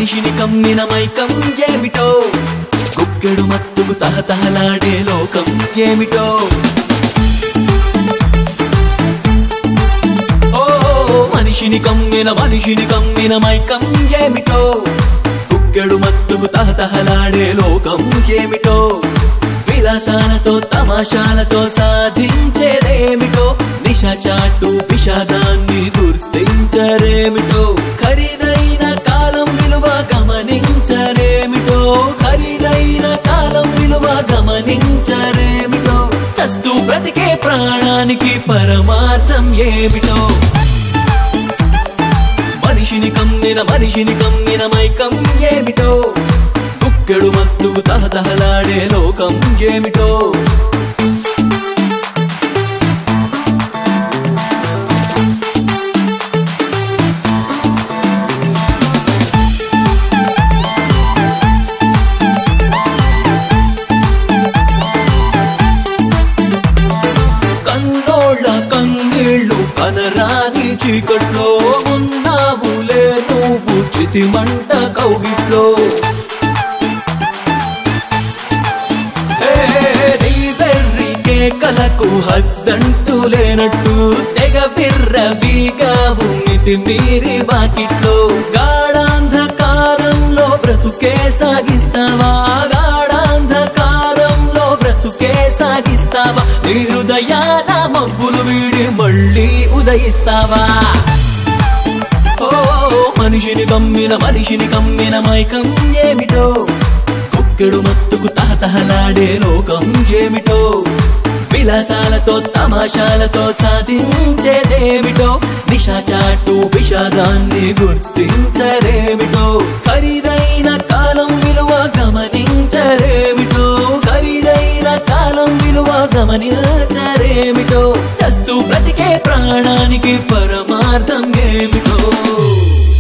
మనిషిని కమ్మిన మైకం ఏమిటో కుక్కెడు మత్తుకు తహతహలాడే లోకం ఏమిటో ఓ మనిషిని కమ్మిన మనిషిని కమ్మిన మైకం ఏమిటో కుక్కెడు మత్తుకు తహతహలాడే లోకం ఏమిటో విలాసాలతో తమాషాలతో సాధించేదేమిటో దిశ చాటు విషాదాన్ని గుర్తించరేమిటో ఖరీదైన కాలం విలువ గమనించరేమిటో ఖరీదైన కాలం విలువ గమనించరేమిటో చస్తూ బ్రతికే ప్రాణానికి పరమార్థం ఏమిటో మనిషిని కమ్మిన మనిషిని కమ్మిన మైకం ఏమిటో కుక్కెడు మత్తుకు తహతహలాడే లోకం ఏమిటో కన్నోళ్ళ కన్నీళ్ళు కనరాని చీకట్లో ఉన్నావులే నువ్వు చితిమంట కౌగిట్లో ఏ, నీ వెర్రి కేకలకు హద్దంటూ లేనట్టు తెగ విర్రవీగావు మితి మీరి వాకిట్లో గాఢాంధకారంలో బ్రతుకే సాగిస్తావా గాఢాంధకారంలో బ్రతుకే సాగిస్తావా నీ హృదయాన మబ్బులు వీడి మళ్ళీ ఉదయిస్తావా ఓ మనిషిని కమ్మిన మనిషిని కమ్మిన మైకం ఏమిటో కుక్కెడు మత్తుకు తహతహలాడే లోకం ఏమిటో విలాసాలతో తమాషాలతో సాధించేదేమిటో నిషాచాటు విషాదాన్ని గుర్తించరేమిటో ఖరీదైన కాలం విలువ గమనించరేమిటో ఖరీదైన కాలం విలువ గమనించరేమిటో చస్తూ బ్రతికే ప్రాణానికి పరమార్థం ఏమిటో